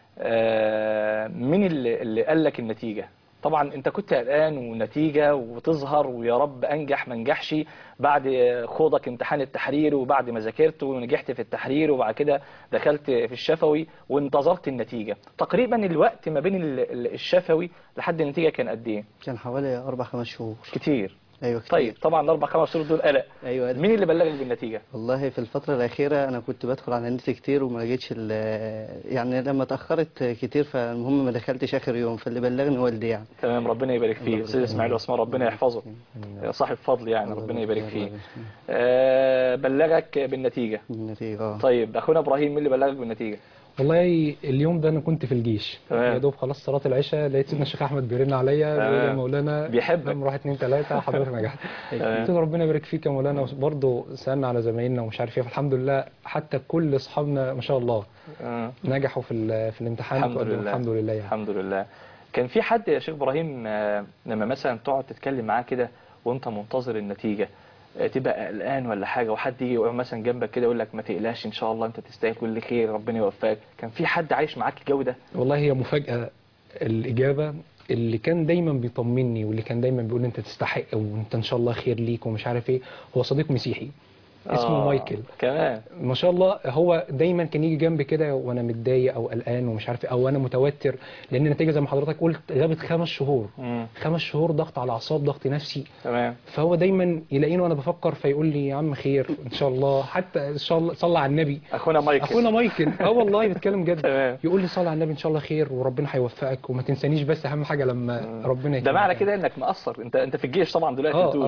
آه، مين اللي اللي قال لك النتيجة طبعا انت كنت قلقان ونتيجة وتظهر ويا رب انجح ما انجحش بعد خوضك امتحان التحرير وبعد ما ذاكرت ونجحت في التحرير وبعد كده دخلت في الشفوي وانتظرت النتيجة تقريبا الوقت ما بين ال- ال- الشفوي لحد النتيجة كان قد ايه كان حوالي أربع خمس شهور كتير أيوة كتير. طيب طبعا الاربع خمس شهور دول قلق أيوة مين اللي بلغك بالنتيجة والله في الفترة الأخيرة أنا كنت بدخل على النت كتير وما لقيتش ال- يعني لما اتأخرت كتير فالمهم ما دخلتش آخر يوم فاللي بلغني والدي يعني تمام ربنا يبارك فيه استاذ اسماعيل عثمان ربنا يحفظه صاحب فضل يعني ربنا يبارك فيه آه، بلغك بالنتيجة النتيجة آه. طيب اخونا ابراهيم مين اللي بلغك بالنتيجة والله اليوم ده انا كنت في الجيش تمام. يا دوب خلاص صلاه العشاء لقيت سيدنا الشيخ احمد بيرن عليا بيقول لي يا تمام. مولانا بيحبك. نعم، واحد اتنين تلاته حضرتك نجحت تمام. قلت له ربنا يبارك فيك يا مولانا برضه سالنا على زمايلنا ومش عارف ايه فالحمد لله حتى كل اصحابنا ما شاء الله آه. نجحوا في ال- في الامتحان الحمد وقدموا لله الحمد لله يعني الحمد لله كان في حد يا شيخ ابراهيم آه، لما مثلا تقعد تتكلم معاه كده وانت منتظر النتيجة آه، تبقى قلقان ولا حاجة وحد يجي يقف مثلا جنبك كده يقول لك ما تقلقش ان شاء الله انت تستاهل كل خير ربنا يوفقك كان في حد عايش معاك الجو ده والله هي مفاجأة الإجابة اللي كان دايما بيطمني واللي كان دايما بيقول انت تستحق وانت ان شاء الله خير ليك ومش عارف ايه هو صديق مسيحي اسمه آه، مايكل كمان ما شاء الله هو دايما كان يجي جنبي كده وانا متضايق او قلقان ومش عارف إيه، او انا متوتر لان النتيجه زي ما حضرتك قلت غابت خمس شهور مم. خمس شهور ضغط على اعصاب ضغط نفسي تمام فهو دايما يلاقيني وانا بفكر فيقول لي يا عم خير ان شاء الله حتى ان شاء الله صلى على النبي اخونا مايكل اخونا مايكل اه والله بتكلم جد تمام. يقول لي صلي على النبي ان شاء الله خير وربنا هيوفقك وما تنسانيش بس اهم حاجه لما ربنا ده يكرمك معنى يعني. كده انك مقصر انت انت في الجيش طبعا دلوقتي اه بتقول اه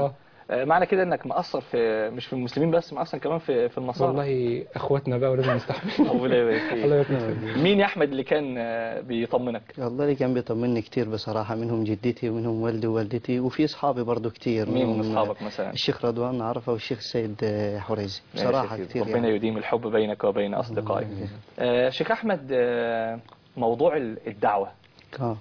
آه، معنى كده انك مأثر في مش في المسلمين بس مأثر كمان في في النصارى والله اخواتنا بقى ولازم نستحمل ربنا يبارك فيك. الله يبارك فيك. مين يا احمد اللي كان آه، بيطمنك والله اللي كان بيطمني كتير بصراحة منهم جدتي ومنهم والدي ووالدتي وفي أصحابي برضو كتير مين من منهم اصحابك مثلا الشيخ رضوان عرفة والشيخ سيد آه، حريزي بصراحة ماشي، كتير ربنا يعني. يديم الحب بينك وبين اصدقائك الله آه، شيخ احمد آه، موضوع ال- الدعوه اه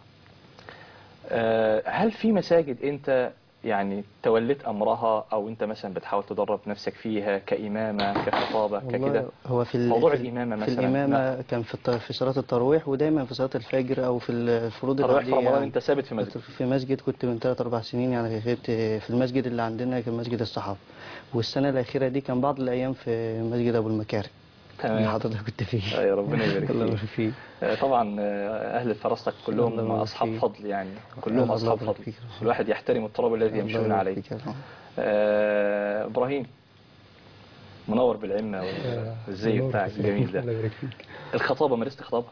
آه، هل في مساجد انت يعني توليت امرها او انت مثلا بتحاول تدرب نفسك فيها كامامه كخطابه ككده والله هو في ال- موضوع في- الإمامة في مثلاً، الإمامة كان في الط- في صلاة التراويح ودايما في صلاة الفجر أو في الفروض تراويح في العادية رمضان يعني. انت ثابت في مسجد كنت في مسجد كنت من ثلاث أربع سنين يعني كنت في المسجد اللي عندنا كان مسجد الصحابة والسنة الأخيرة دي كان بعض الأيام في مسجد أبو المكارم اللي تمام حضرتك كنت فيه أي ربنا يبارك الله فيك يبارك فيك آه، طبعا آه، اهل فراستك الله كلهم يبارك اصحاب فيك. فضل يعني كلهم الله اصحاب يبارك فضل فيك. الواحد يحترم التراب الذي الله يمشون يبارك عليه فيك يا رب. آه، ابراهيم منور بالعمه والزي نور بتاعك تسلم. الجميل ده الله يبارك فيك الخطابه مارست خطابه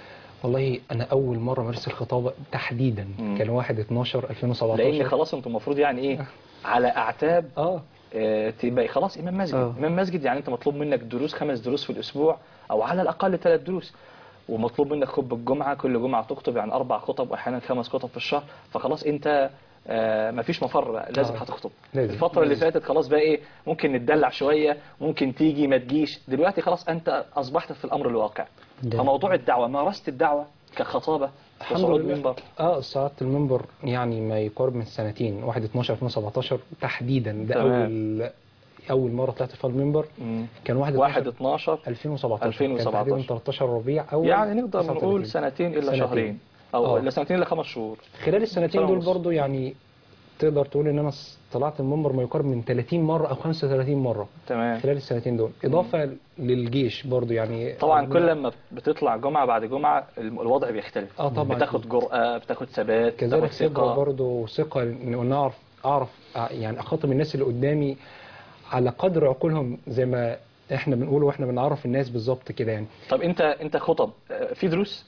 والله انا اول مره مارست الخطابه تحديدا مم. كان 1 12 2017 لان خلاص انتم المفروض يعني ايه على اعتاب اه آه، تبقى خلاص امام مسجد آه. امام مسجد يعني انت مطلوب منك دروس خمس دروس في الاسبوع او على الاقل ثلاث دروس ومطلوب منك خطبه الجمعه كل جمعه تخطب يعني اربع خطب واحيانا خمس خطب في الشهر فخلاص انت آه مفيش مفر بقى لازم آه. هتخطب لازم. الفتره اللي لازم. فاتت خلاص بقى ايه ممكن نتدلع شويه ممكن تيجي ما تجيش دلوقتي خلاص انت اصبحت في الامر الواقع ده- فموضوع الدعوه مارست الدعوه كخطابه الحمد وصعود لله منبر اه صعدت المنبر يعني ما يقارب من سنتين 1 12 2017 تحديدا ده تمام. اول اول مره طلعت في المنبر مم. كان 1 واحد 12 12 2017 2017. كان تحديدا 13 ربيع او يعني نقدر 39. نقول سنتين الا سنتين. شهرين او آه. الا سنتين الا خمس شهور خلال السنتين سنة دول ونص. برضو يعني تقدر تقول ان انا س- طلعت المنبر ما يقارب من 30 مره او 35 مره تمام خلال السنتين دول اضافه للجيش برضو يعني طبعا كل لما بتطلع جمعة بعد جمعة الم- الوضع بيختلف اه طبعا بتاخد جرأة بتاخد ثبات كذلك بتاخد خبره ثقة برضو وثقه ان إن اعرف اعرف أع- يعني اخاطب الناس اللي قدامي على قدر عقولهم زي ما احنا بنقول واحنا بنعرف الناس بالظبط كده يعني طب انت انت خطب آه، في دروس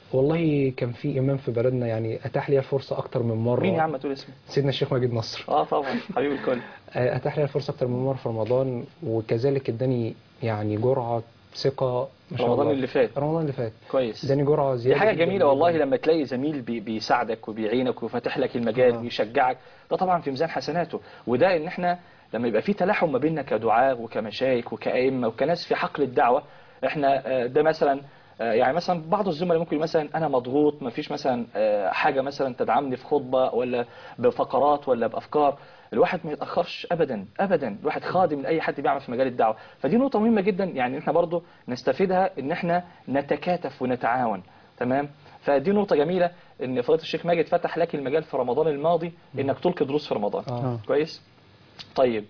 والله كان في امام في بلدنا يعني اتاح لي الفرصه اكتر من مره مين يا عم تقول اسمه سيدنا الشيخ مجيد نصر اه طبعا حبيب الكل آه، اتاح لي الفرصه اكتر من مره في رمضان وكذلك اداني يعني جرعه ثقه ما شاء رمضان الله اللي فات رمضان اللي فات كويس اداني جرعه دي زياده حاجة جداً جميلة جداً. والله لما تلاقي زميل بي بيساعدك وبيعينك وفاتح لك المجال آه. ويشجعك ده طبعا في ميزان حسناته وده ان احنا لما يبقى في تلاحم ما بيننا كدعاة وكمشايخ وكأئمة وكناس في حقل الدعوة احنا آه، ده مثلا آه، يعني مثلا بعض الزملاء ممكن مثلا انا مضغوط ما فيش مثلا آه، حاجة مثلا تدعمني في خطبة ولا بفقرات ولا بافكار الواحد ما يتاخرش ابدا ابدا الواحد خادم من اي حد بيعمل في مجال الدعوه فدي نقطه مهمه جدا يعني احنا برضو نستفيدها ان احنا نتكاتف ونتعاون تمام فدي نقطه جميله ان فضيله الشيخ ماجد فتح لك المجال في رمضان الماضي انك تلقي دروس في رمضان آه. كويس طيب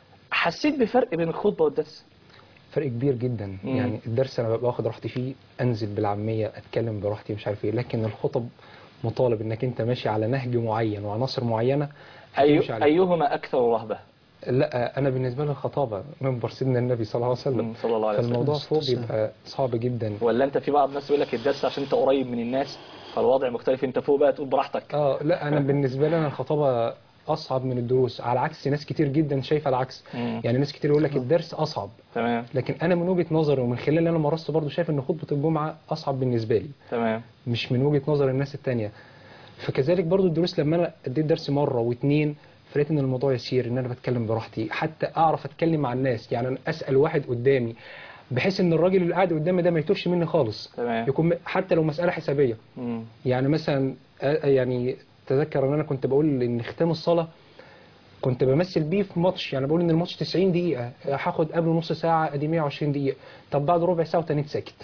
حسيت بفرق بين الخطبه والدرس فرق كبير جدا مم. يعني الدرس انا ببقى واخد راحتي فيه انزل بالعاميه اتكلم براحتي مش عارف ايه لكن الخطب مطالب انك انت ماشي على نهج معين وعناصر معينه أي... هتمشي عليها. ايهما اكثر رهبه لا انا بالنسبه لي الخطابه منبر سيدنا النبي صلى الله عليه وسلم مم، صلى الله عليه وسلم فالموضوع فوق بيبقى صعب جدا ولا انت في بعض الناس يقول لك الدرس عشان انت قريب من الناس فالوضع مختلف انت فوق بقى تقول براحتك اه لا انا بالنسبه لي انا الخطابه اصعب من الدروس على عكس ناس كتير جدا شايفه العكس مم. يعني ناس كتير يقول لك الدرس اصعب تمام لكن انا من وجهه نظري ومن خلال اللي انا مارسته برضه شايف ان خطبه الجمعه اصعب بالنسبه لي تمام مش من وجهه نظر الناس التانية فكذلك برضو الدروس لما انا اديت درس مره واتنين فلقيت ان الموضوع يسير ان انا بتكلم براحتي حتى اعرف اتكلم مع الناس يعني انا اسال واحد قدامي بحيث ان الراجل اللي قاعد قدامي ده ما يتوهش مني خالص تمام يكون م- حتى لو مساله حسابيه مم. يعني مثلا آه، يعني تذكر ان انا كنت بقول ان ختام الصلاه كنت بمثل بيه في ماتش يعني بقول ان الماتش 90 دقيقه آه، هاخد قبله نص ساعه ادي 120 دقيقه طب بعد ربع ساعه وتاني ساكت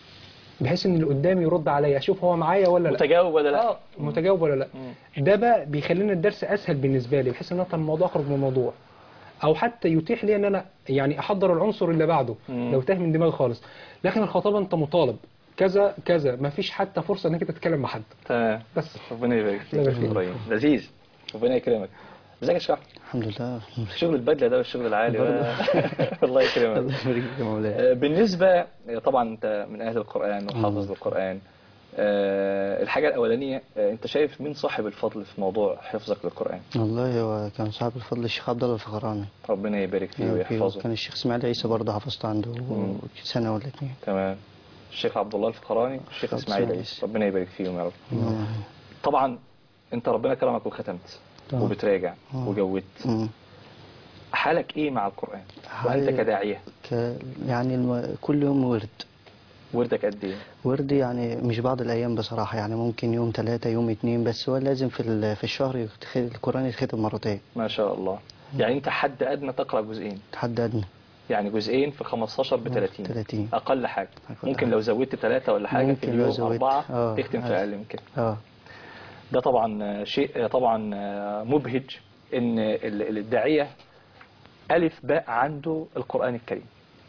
بحيث ان اللي قدامي يرد عليا اشوف هو معايا ولا لا متجاوب ولا لا اه متجاوب ولا لا مم. ده بقى بيخلينا الدرس اسهل بالنسبه لي بحيث ان انا الموضوع اخرج من الموضوع او حتى يتيح لي ان انا يعني احضر العنصر اللي بعده مم. لو تاه من دماغي خالص لكن الخطابه انت مطالب كذا كذا ما فيش حتى فرصه انك انت تتكلم مع حد تمام بس ربنا يبارك فيك الله يبارك فيك. إبراهيم. لذيذ ربنا يكرمك ازيك يا شيخ الحمد لله شغل البدله ده والشغل العالي ده الله يكرمك الله يبارك فيك يا مولاي آه، بالنسبه طبعا انت من اهل القران وحافظ القران آه، الحاجة الأولانية آه، أنت شايف مين صاحب الفضل في موضوع حفظك للقرآن والله هو كان صاحب الفضل الشيخ عبد الله الفخراني ربنا يبارك فيه ويحفظه كان الشيخ اسماعيل عيسى برضه حفظت عنده سنة ولا اتنين تمام الشيخ عبد الله الفخراني الشيخ طب إسماعيل كويس. عيسى ربنا يبارك فيهم يا رب مم. طبعا أنت ربنا كرمك وختمت آه. وبتراجع آه. وجودت مم. حالك إيه مع القرآن حالي- وأنت كداعية ك... يعني الم... كل يوم ورد وردك قد إيه ورد يعني مش بعض الأيام بصراحة يعني ممكن يوم ثلاثة يوم اتنين بس هو لازم في ال... في الشهر يتخ... القرآن يتختم مرتين ما شاء الله يعني أنت حد أدنى تقرأ جزئين حد أدنى يعني جزئين في 15 ب 30 30 أقل حاجة أقل ممكن حاجة. لو زودت ثلاثة ولا حاجة في ممكن لو اليوم زودت. أربعة آه. تختم في آه. أقل من كده اه ده طبعا شيء طبعا مبهج ان ال- الداعية ألف باء عنده القرآن الكريم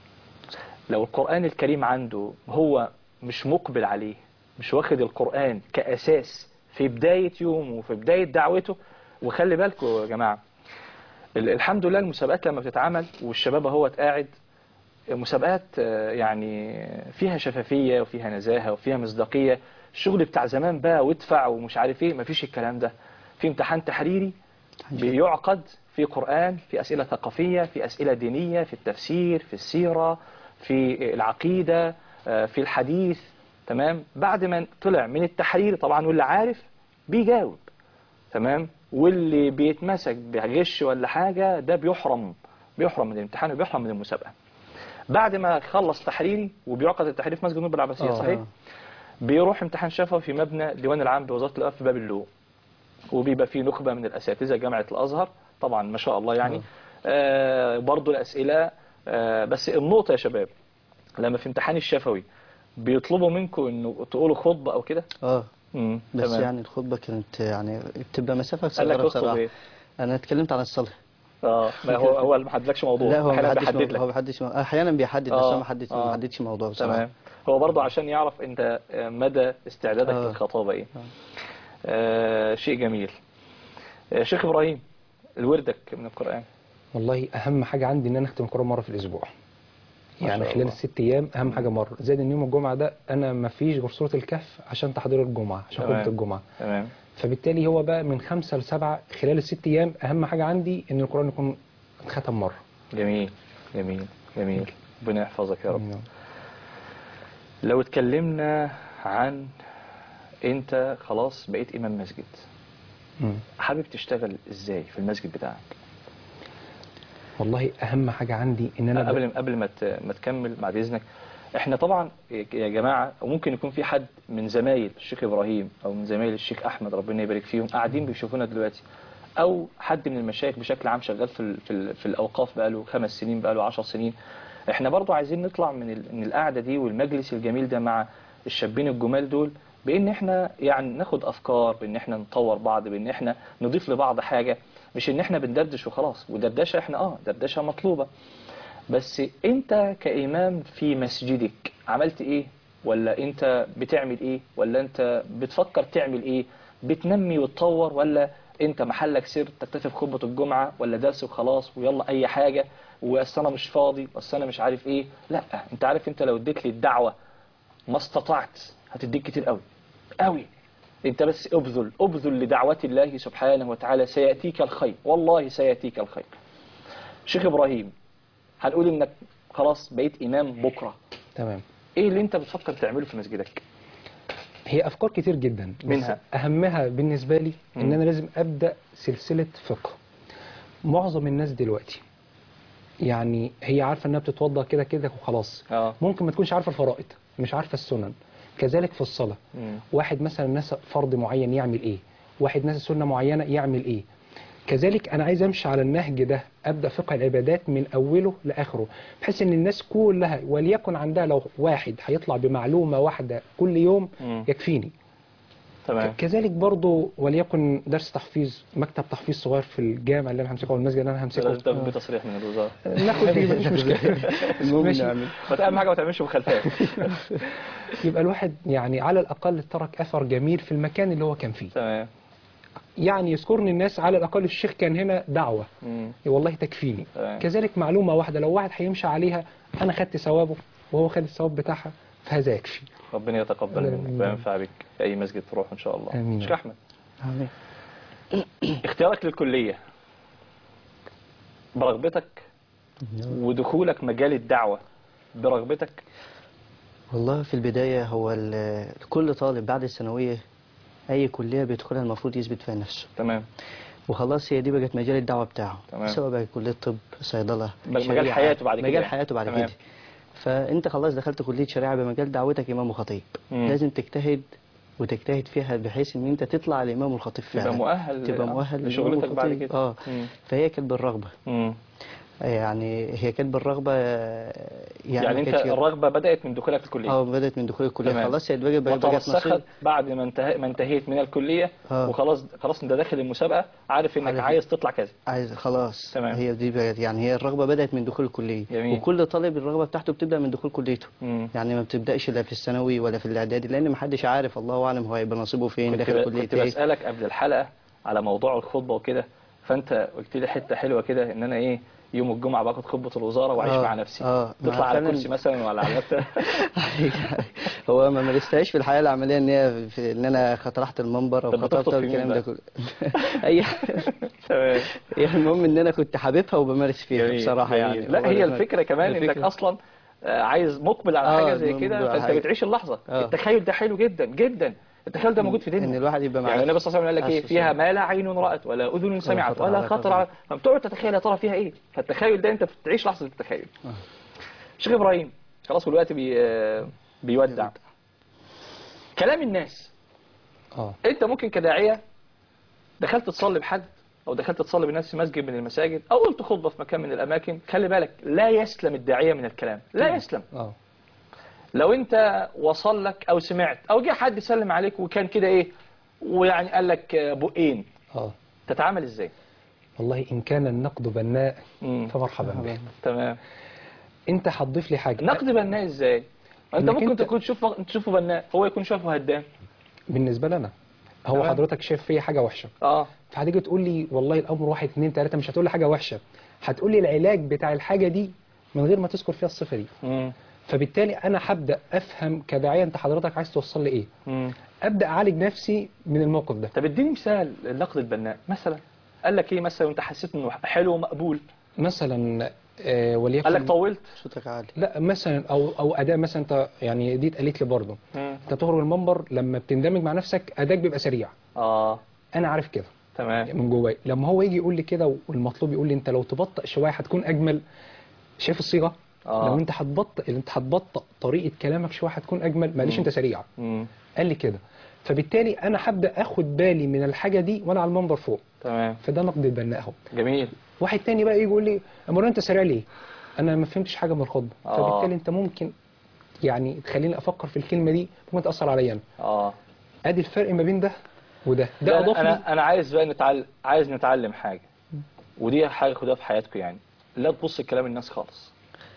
لو القرآن الكريم عنده هو مش مقبل عليه مش واخد القرآن كأساس في بداية يومه وفي بداية دعوته وخلي بالكم يا جماعة ال- الحمد لله المسابقات لما بتتعمل والشباب اهو قاعد مسابقات آه، يعني فيها شفافية وفيها نزاهة وفيها مصداقية الشغل بتاع زمان بقى وادفع ومش عارف ايه مفيش الكلام ده في امتحان تحريري بيعقد في قرآن في أسئلة ثقافية في أسئلة دينية في التفسير في السيرة في العقيدة آه، في الحديث تمام بعد ما طلع من التحرير طبعا واللي عارف بيجاوب تمام واللي بيتمسك بغش ولا حاجة ده بيحرم بيحرم من الامتحان وبيحرم من المسابقة بعد ما خلص تحريري وبيعقد التحرير في مسجد النور بالعباسية آه. صحيح بيروح امتحان شفوي في مبنى الديوان العام بوزارة الأوقاف في باب اللوق وبيبقى فيه نخبة من الأساتذة جامعة الأزهر طبعا ما شاء الله يعني آه برضو الأسئلة آه بس النقطة يا شباب لما في امتحان الشفوي بيطلبوا منكم انه تقولوا خطبة او كده اه مم، بس تمام. يعني الخطبة كانت يعني بتبقى مسافة قال لك صغيرة اخطب بصراحة ايه أنا اتكلمت عن الصلاة اه ما هو هو اللي ما حددلكش موضوع لا هو أحياناً ما حدش بيحدد هو لك بيحدش أحيانا بيحدد بس آه، هو ما حدش آه. ما حددش موضوع بصراحة تمام هو برضه عشان يعرف انت مدى استعدادك آه. للخطابة ايه آه شيء جميل آه شيخ ابراهيم الوردك من القرآن والله اهم حاجه عندي ان انا اختم القران مره في الاسبوع ما يعني شاء خلال الله. الست ايام اهم حاجه مره زائد ان يوم الجمعه ده انا ما فيش غير سوره الكهف عشان تحضير الجمعه عشان تمام. خطبه الجمعه تمام فبالتالي هو بقى من خمسة لسبعة خلال الست ايام اهم حاجه عندي ان القران يكون اتختم مره جميل جميل جميل ربنا يحفظك يا رب نعم. لو اتكلمنا عن انت خلاص بقيت امام مسجد مم. حابب تشتغل ازاي في المسجد بتاعك والله اهم حاجه عندي ان انا قبل قبل ما ت- ما تكمل بعد اذنك احنا طبعا يا جماعه وممكن يكون في حد من زمايل الشيخ ابراهيم او من زمايل الشيخ احمد ربنا يبارك فيهم قاعدين بيشوفونا دلوقتي او حد من المشايخ بشكل عام شغال في ال في, ال في الاوقاف بقاله خمس سنين بقاله عشر سنين احنا برضو عايزين نطلع من ال من القعده دي والمجلس الجميل ده مع الشابين الجمال دول بان احنا يعني ناخد افكار بان احنا نطور بعض بان احنا نضيف لبعض حاجه مش ان احنا بندردش وخلاص ودردشه احنا اه دردشه مطلوبه بس انت كإمام في مسجدك عملت ايه ولا انت بتعمل ايه ولا انت بتفكر تعمل ايه بتنمي وتطور ولا انت محلك سر تكتفي بخطبة الجمعة ولا درس وخلاص ويلا اي حاجة واصل انا مش فاضي واصل انا مش عارف ايه لا انت عارف انت لو اديت لي الدعوة ما استطعت هتديك كتير قوي قوي انت بس ابذل ابذل لدعوة الله سبحانه وتعالى سيأتيك الخير والله سيأتيك الخير شيخ ابراهيم هنقول انك خلاص بقيت امام بكره تمام ايه اللي انت بتفكر تعمله في مسجدك هي افكار كتير جدا بس منها؟ اهمها بالنسبه لي ان مم. انا لازم ابدا سلسله فقه معظم الناس دلوقتي يعني هي عارفه انها بتتوضا كده كده وخلاص اه ممكن ما تكونش عارفه الفرائض مش عارفه السنن كذلك في الصلاه مم. واحد مثلا ناس فرض معين يعمل ايه واحد ناس سنه معينه يعمل ايه كذلك انا عايز امشي على النهج ده ابدا فقه العبادات من اوله لاخره بحيث ان الناس كلها وليكن عندها لو واحد هيطلع بمعلومه واحده كل يوم مم. يكفيني تمام كذلك برضو وليكن درس تحفيظ مكتب تحفيظ صغير في الجامع اللي انا همسكه او المسجد اللي انا همسكه لازم تاخد بتصريح من الوزاره ناخد فيه مفيش مشكله المهم ماشي. نعمل بس اهم حاجه ما تعملش مخالفات يبقى الواحد يعني على الاقل ترك اثر جميل في المكان اللي هو كان فيه تمام يعني يذكرني الناس على الاقل الشيخ كان هنا دعوه مم. والله تكفيني تمام. كذلك معلومه واحده لو واحد هيمشي عليها انا خدت ثوابه وهو خد الثواب بتاعها فهذا يكفي ربنا يتقبل آمين. منك وينفع بك في اي مسجد تروح ان شاء الله آمين. شيخ احمد آمين. اختيارك للكليه برغبتك ودخولك مجال الدعوه برغبتك والله في البداية هو ال- كل طالب بعد الثانوية أي كلية بيدخلها المفروض يثبت فيها نفسه تمام وخلاص هي دي بقت مجال الدعوة بتاعه تمام. سواء بقى كلية طب صيدلة مجال شريعة، حياته بعد كده مجال يعني. حياته بعد تمام. كده فأنت خلاص دخلت كلية شريعة بمجال دعوتك إمام وخطيب مم. لازم تجتهد وتجتهد فيها بحيث ان انت تطلع الامام والخطيب فعلا تبقى مؤهل تبقى آه، مؤهل لشغلتك للإمام بعد والخطيب. كده اه مم. فهي كانت بالرغبه مم. يعني هي كانت بالرغبه آه، يعني, يعني ما انت كانتش كده. الرغبه بدات من دخولك الكليه اه بدات من دخول الكليه تمام. خلاص هي بقت بقت بقت وترسخت نصيب بعد ما انتهى ما انتهيت من الكليه آه. وخلاص خلاص انت داخل المسابقه عارف انك عارف. عايز تطلع كذا عايز خلاص تمام. هي دي بقت يعني هي الرغبه بدات من دخول الكليه جميل. وكل طالب الرغبه بتاعته بتبدا من دخول كليته مم. يعني ما بتبداش لا في الثانوي ولا في الاعدادي لان ما حدش عارف الله اعلم هو هيبقى نصيبه فين كنت, داخل ب... كليه كنت ايه بسالك قبل الحلقه على موضوع الخطبه وكده فانت قلت لي حته حلوه كده ان انا ايه يوم الجمعه باخد خطبه الوزاره واعيش آه، مع نفسي آه، تطلع مع على فعلاً- كرسي مثلا ولا على مكتب هو ما مارستهاش في الحياه العمليه ان هي في ان انا طرحت المنبر او طب خطبت بتخطب أو في مين الكلام ده بقى؟ كله اي تمام يعني المهم ان انا كنت حاببها وبمارس فيها جميل، بصراحه جميل. يعني لا هو هي ده- الفكره كمان انك الفكرة. اصلا آه، عايز مقبل على آه، حاجه زي مقبل كده على فانت حاجة. بتعيش اللحظه آه. التخيل ده حلو جدا جدا التخيل ده موجود في ان ديننا الواحد يبقى مع يعني النبي صلى الله عليه وسلم قال لك ايه أسس فيها ما لا عين رأت ولا أذن سمعت خطر ولا على خطر قلب. على فبتقعد تتخيل يا ترى فيها ايه فالتخيل ده انت بتعيش لحظة التخيل شيخ إبراهيم خلاص والوقت بي آه، بيودع كلام الناس اه انت ممكن كداعية دخلت تصلي بحد او دخلت تصلي بالناس في مسجد من المساجد او قلت خطبة في مكان من الاماكن خلي بالك لا يسلم الداعية من الكلام لا يسلم اه لو انت وصل لك او سمعت او جه حد سلم عليك وكان كده ايه ويعني قال لك آه، بقين اه تتعامل ازاي والله ان كان النقد بناء مم. فمرحبا به تمام انت هتضيف لي حاجه نقد بناء ازاي انت إنك ممكن انت- تكون تشوف تشوفه بناء هو يكون شافه هدام بالنسبه لنا هو تمام. حضرتك شايف فيا حاجه وحشه اه فهتيجي تقول لي والله الامر واحد اتنين تلاته مش هتقول لي حاجه وحشه هتقول لي العلاج بتاع الحاجه دي من غير ما تذكر فيها الصفه دي مم. فبالتالي انا هبدا افهم كداعيه انت حضرتك عايز توصل لي ايه مم. ابدا اعالج نفسي من الموقف ده طب اديني مثال النقد البناء مثلا قال لك ايه مثلا وانت حسيت انه حلو ومقبول مثلا آه وليكن قال لك طولت صوتك عالي لا مثلا او او اداء مثلا انت يعني دي اتقالت لي برضه مم. انت تخرج المنبر لما بتندمج مع نفسك اداك بيبقى سريع اه انا عارف كده تمام من جوايا لما هو يجي يقول لي كده والمطلوب يقول لي انت لو تبطأ شويه هتكون اجمل شايف الصيغه آه. لو انت هتبطأ انت هتبطأ طريقه كلامك شويه هتكون اجمل معلش مم. انت سريع مم. قال لي كده فبالتالي انا هبدا اخد بالي من الحاجه دي وانا على المنبر فوق تمام فده نقد البناء اهو جميل واحد تاني بقى يجي يقول لي امال انت سريع ليه انا ما فهمتش حاجه من الخطبه آه. فبالتالي انت ممكن يعني تخليني افكر في الكلمه دي ممكن تاثر عليا انا اه ادي الفرق ما بين ده وده لا، ده اضاف انا لي انا انا عايز بقى نتعلم عايز نتعلم حاجه ودي حاجه خدها في حياتكم يعني لا تبص لكلام الناس خالص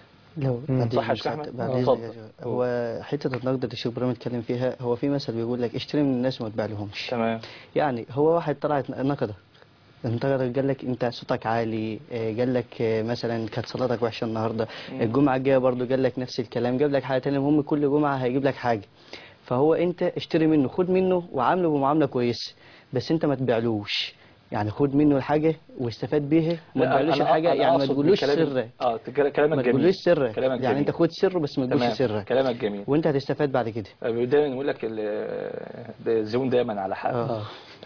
لو مم. بعد صح يا إذن شيخ أحمد؟ سعادتك- بعد آه. إذن اتفضل. يا شيخ. هو حته النقد اللي الشيخ ابراهيم اتكلم فيها هو في مثل بيقول لك اشتري من الناس وما تبيعلهمش تمام يعني هو واحد طلع نقدك انتقدك قال لك انت صوتك عالي آه، قال لك آه، مثلا كانت صلاتك وحشه النهارده مم. الجمعه الجايه برضو قال لك نفس الكلام جاب لك حاجه تانية المهم كل جمعه هيجيب لك حاجه فهو انت اشتري منه خد منه وعامله بمعامله كويسه بس انت ما تبيعلوش يعني خد منه الحاجه واستفاد بيها وما لا، تبيعلوش أنا- الحاجه أنا يعني ما أقصد تقولوش بكلامي- سر اه تك- كلامك ما جميل تقولوش سر كلامك يعني انت جميل. خد سره بس ما تقولش تمام سرك كلامك جميل وانت هتستفاد بعد كده دايما يقول لك ال- ده الزبون دايما على حق اه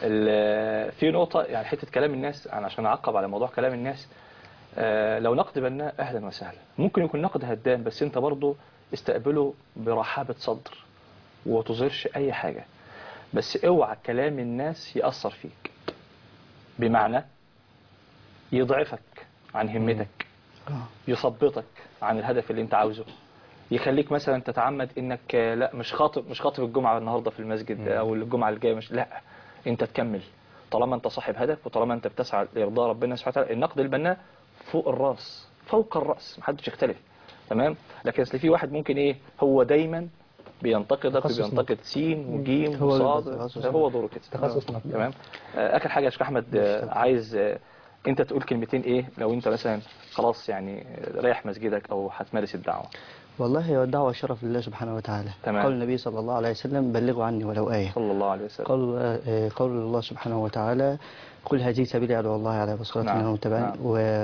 ال- في نقطة يعني حتة كلام الناس أنا عشان أعقب على موضوع كلام الناس آه، لو نقد بناء أهلا وسهلا ممكن يكون نقد هدام بس أنت برضه استقبله برحابة صدر وتظهرش أي حاجة بس اوعى كلام الناس يأثر فيك بمعنى يضعفك عن همتك اه يثبطك عن الهدف اللي انت عاوزه يخليك مثلا تتعمد انك آه، لا مش خاطب مش خاطب الجمعه النهارده في المسجد او الجمعه الجايه مش لا انت تكمل طالما انت صاحب هدف وطالما انت بتسعى لارضاء ربنا سبحانه وتعالى النقد البناء فوق الراس فوق الراس محدش يختلف تمام لكن اصل في واحد ممكن ايه هو دايما بينتقدك تخصص وبينتقد سين وجيم هو ده وصاد تخصص. هو دوره كده تخصص نقد. تمام آه، اخر حاجه يا شيخ احمد آه، عايز آه، انت تقول كلمتين ايه لو انت مثلا خلاص يعني رايح مسجدك او هتمارس الدعوه والله هو الدعوة شرف لله سبحانه وتعالى تمام. قول النبي صلى الله عليه وسلم بلغوا عني ولو آية صلى الله عليه وسلم قول آه، قول الله سبحانه وتعالى قل هذه سبيلي أدعو الله على بصيرة نعم، نعم. وتبعا نعم.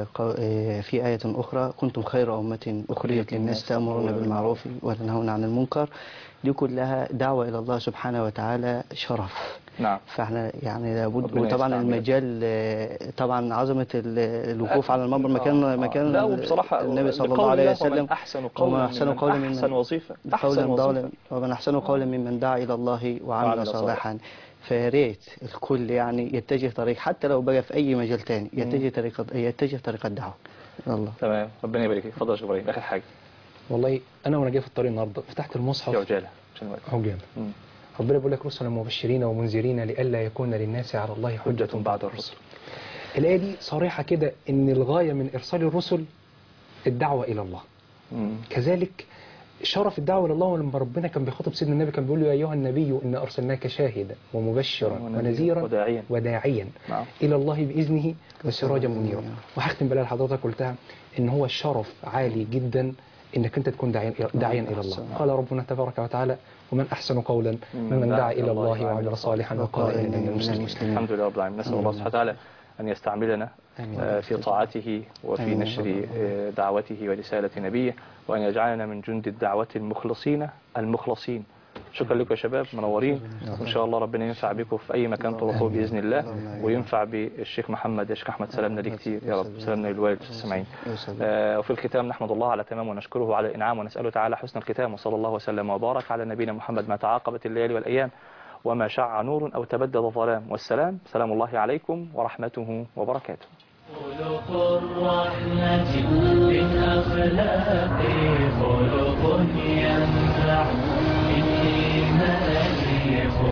وفي آية أخرى كنتم خير أمة أخرجت للناس تأمرون بالمعروف وتنهون عن المنكر دي كلها دعوة إلى الله سبحانه وتعالى شرف نعم فاحنا يعني لابد ربنا وطبعا يستعمل. المجال آه، طبعا عظمة ال- الوقوف على المنبر مكان آه، آه. مكان لا وبصراحة النبي صلى بقول الله عليه الله ومن وسلم أحسن ومن قولا أحسن ممن قولا أحسن ممن وظيفة أحسن قولا وظيفة قولا ومن أحسن قولا ممن دعا إلى الله وعمل وعمل صالحا. صالحا فيا ريت الكل يعني يتجه طريق حتى لو بقى في أي مجال تاني يتجه طريق يتجه طريق الدعوة إلى الله تمام ربنا يبارك فيك اتفضل يا شيخ إبراهيم آخر حاجة والله انا وانا جاي في الطريق النهارده فتحت في المصحف عجالة عشان الوقت اهو جامد مم. ربنا بيقول لك رسلا مبشرين ومنذرين لئلا يكون للناس على الله حجة حجة بعد الرسل الآية دي صريحة كده إن الغاية من إرسال الرسل الدعوة إلى الله مم. كذلك شرف الدعوة إلى الله لما ربنا كان بيخاطب سيدنا النبي كان بيقول له يا أيها النبي إن أرسلناك شاهدا ومبشرا ونذيرا ونذيرا وداعيا. وداعيا نعم. إلى الله بإذنه وسراجا منيرا وهختم بالله حضرتك قلتها إن هو الشرف عالي جدا إنك أنت تكون داعيا داعيا إلى الله قال ربنا تبارك وتعالى ومن أحسن قولا ممن دعا إلى الله وعمل صالحا وقال إنني من المسلمين الحمد لله رب العالمين نسأل الله سبحانه وتعالى أن يستعملنا آمين. آه، في طاعته وفي آمين. نشر آه، دعوته ورسالة نبيه وأن يجعلنا من جند الدعوة المخلصين المخلصين شكرا لكم يا شباب منورين وإن شاء الله ربنا ينفع بكم في أي مكان تروحوا بإذن الله وينفع بالشيخ محمد يا شيخ أحمد سلامنا ليه كتير يا رب سلامنا للوالد السامعين آه، وفي الختام نحمد الله على تمام ونشكره على الإنعام ونسأله تعالى حسن الختام وصلى الله وسلم وبارك على نبينا محمد ما تعاقبت الليالي والأيام وما شع نور أو تبدد ظلام والسلام سلام الله عليكم ورحمته وبركاته خلق الرحمة من أخلاقه خلق ينفع من إيمانه